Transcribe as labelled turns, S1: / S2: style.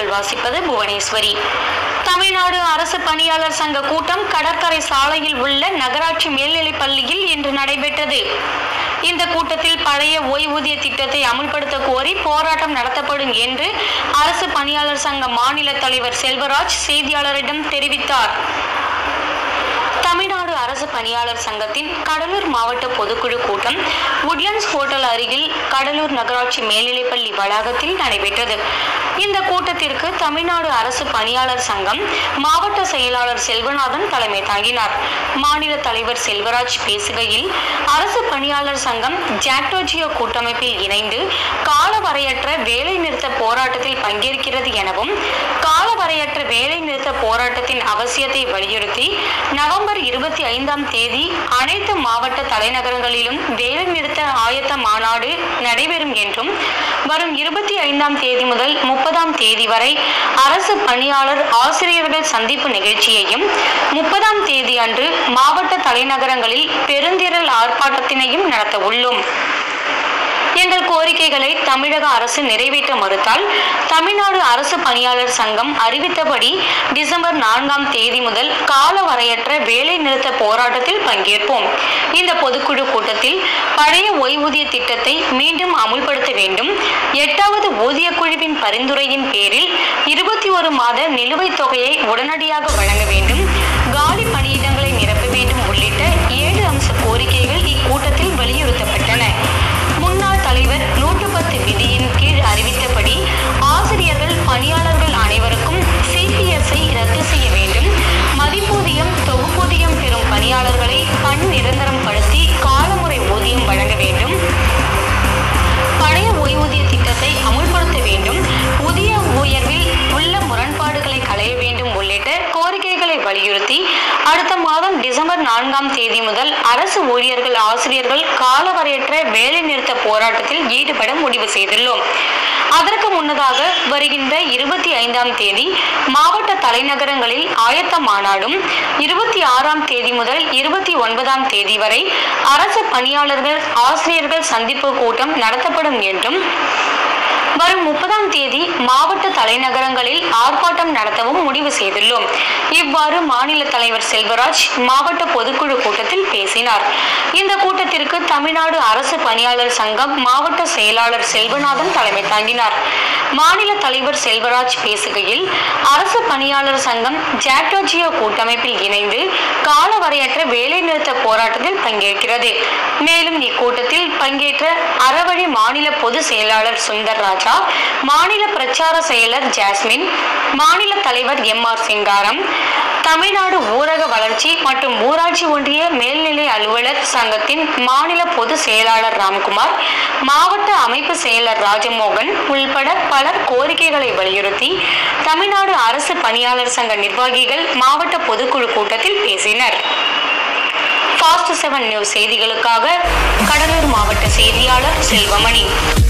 S1: வாசிப்பது புவனேஸ்வரி தமிழ்நாடு அரசு பணியாளர் சங்க கூட்டம் கடற்கரை சாலையில் உள்ள நகராட்சி மேல்நிலைப் பள்ளியில் இன்று நடைபெற்றது இந்த கூட்டத்தில் பழைய ஓய்வூதிய திட்டத்தை அமுல்படுத்த கோரி போராட்டம் நடத்தப்படும் என்று அரசு பணியாளர் சங்க மாநில தலைவர் செல்வராஜ் செய்தியாளரிடம் தெரிவித்தார் தமிழ்நாடு அரசு பணியாளர் சங்கத்தின் கடலூர் மாவட்ட பொதுக்குழு கூட்டம் உட்லண்ட்ஸ் ஹோட்டல் அருகில் கடலூர் நகராட்சி மேல்நிலைப்பள்ளி வளாகத்தில் நடைபெற்றது இந்த கூட்டத்திற்கு தமிழ்நாடு அரசு பணியாளர் சங்கம் மாவட்ட செயலாளர் செல்வநாதன் தலைமை தாங்கினார் மாநில தலைவர் செல்வராஜ் பேசுகையில் அரசு பணியாளர் சங்கம் ஜாக்டோஜியோ கூட்டமைப்பில் இணைந்து காலவரையற்ற வேலை நிறுத்த போராட்டத்தில் பங்கேற்கிறது எனவும் காலவரையற்ற வேலை நிறுத்த போராட்டத்தின் அவசியத்தை வலியுறுத்தி நவம்பர் இருபத்தி ஐந்தாம் தேதி அனைத்து மாவட்ட தலைநகரங்களிலும் வேலை நிறுத்த ஆயத்த மாநாடு நடைபெறும் என்றும் வரும் இருபத்தி ஐந்தாம் தேதி முதல் முப்பதாம் தேதி வரை அரசு பணியாளர் ஆசிரியர்கள் சந்திப்பு நிகழ்ச்சியையும் முப்பதாம் தேதி அன்று மாவட்ட தலைநகரங்களில் பெருந்திரள் ஆர்ப்பாட்டத்தினையும் நடத்த உள்ளோம் எங்கள் கோரிக்கைகளை தமிழக அரசு நிறைவேற்ற மறுத்தால் தமிழ்நாடு அரசு பணியாளர் சங்கம் அறிவித்தபடி டிசம்பர் நான்காம் தேதி முதல் காலவரையற்ற வேலை நிறுத்த போராட்டத்தில் பங்கேற்போம் இந்த பொதுக்குழு கூட்டத்தில் பழைய ஓய்வூதிய திட்டத்தை மீண்டும் அமுல்படுத்த வேண்டும் எட்டாவது ஊதிய குழுவின் பரிந்துரையின் பேரில் இருபத்தி ஒரு மாத நிலுவைத் தொகையை உடனடியாக வழங்க வேண்டும் காலி பணியிடங்களை நிரப்ப வேண்டும் உள்ளிட்ட ஏழு அம்ச கோரிக்கைகள் இக்கூட்டத்தில் வலியுறுத்தப்பட்டன முன்னாள் தலைவர் நூற்று பத்து விதியின் கீழ் அறிவித்தபடி ஆசிரியர்கள் பணியாளர்கள் அனைவருக்கும் சிபிஎஸ்ஐ ரத்து செய்ய வேண்டும் மதிப்பூதியம் தொகுப்பூதியம் பெறும் பணியாளர்களை பணி நிரந்தரம் படுத்தி காலமுறை ஊதியம் வழங்க வேண்டும் பழைய ஓய்வூதிய திட்டத்தை அமுல்படுத்த வேண்டும் புதிய உயர்வில் உள்ள முரண்பாடுகளை களைய வேண்டும் உள்ளிட்ட கோரிக்கைகளை வலியுறுத்தி அடுத்த மாதம் டிசம்பர் நான்காம் தேதி முதல் அரசு ஊழியர்கள் ஆசிரியர்கள் காலவரையற்ற வேலை நிறுத்த போராட்டத்தில் ஈடுபட முடிவு செய்துள்ளோம் அதற்கு முன்னதாக வருகின்ற இருபத்தி ஐந்தாம் தேதி மாவட்ட தலைநகரங்களில் ஆயத்த மாநாடும் இருபத்தி ஆறாம் தேதி முதல் இருபத்தி ஒன்பதாம் தேதி வரை அரசு பணியாளர்கள் ஆசிரியர்கள் சந்திப்பு கூட்டம் நடத்தப்படும் என்றும் வரும் முப்பதாம் தேதி மாவட்ட தலைநகரங்களில் ஆர்ப்பாட்டம் நடத்தவும் முடிவு செய்துள்ளோம் இவ்வாறு மாநில தலைவர் செல்வராஜ் மாவட்ட பொதுக்குழு கூட்டத்தில் பேசினார் இந்த கூட்டத்திற்கு தமிழ்நாடு அரசு பணியாளர் சங்கம் மாவட்ட செயலாளர் செல்வநாதன் தலைமை தாங்கினார் மாநில தலைவர் செல்வராஜ் பேசுகையில் அரசு பணியாளர் சங்கம் ஜாக்டோஜியோ கூட்டமைப்பில் இணைந்து காலவரையற்ற வேலைநிறுத்த போராட்டத்தில் பங்கேற்கிறது மேலும் இக்கூட்டத்தில் பங்கேற்ற அறவழி மாநில பொதுச் செயலாளர் சுந்தர் ராஜா மாநில பிரச்சார செயலர் ஜாஸ்மின் மாநில தலைவர் எம் ஆர் சிங்காரம் தமிழ்நாடு ஊரக வளர்ச்சி மற்றும் ஊராட்சி ஒன்றிய மேல்நிலை அலுவலர் சங்கத்தின் மாநில பொதுச் செயலாளர் ராம்குமார் மாவட்ட அமைப்பு செயலர் ராஜமோகன் உள்பட பலர் கோரிக்கைகளை வலியுறுத்தி தமிழ்நாடு அரசு பணியாளர் சங்க நிர்வாகிகள் மாவட்ட பொதுக்குழு கூட்டத்தில் பேசினர் ஃபாஸ்ட் செவன் நியூஸ் செய்திகளுக்காக கடலூர் மாவட்ட செய்தியாளர் செல்வமணி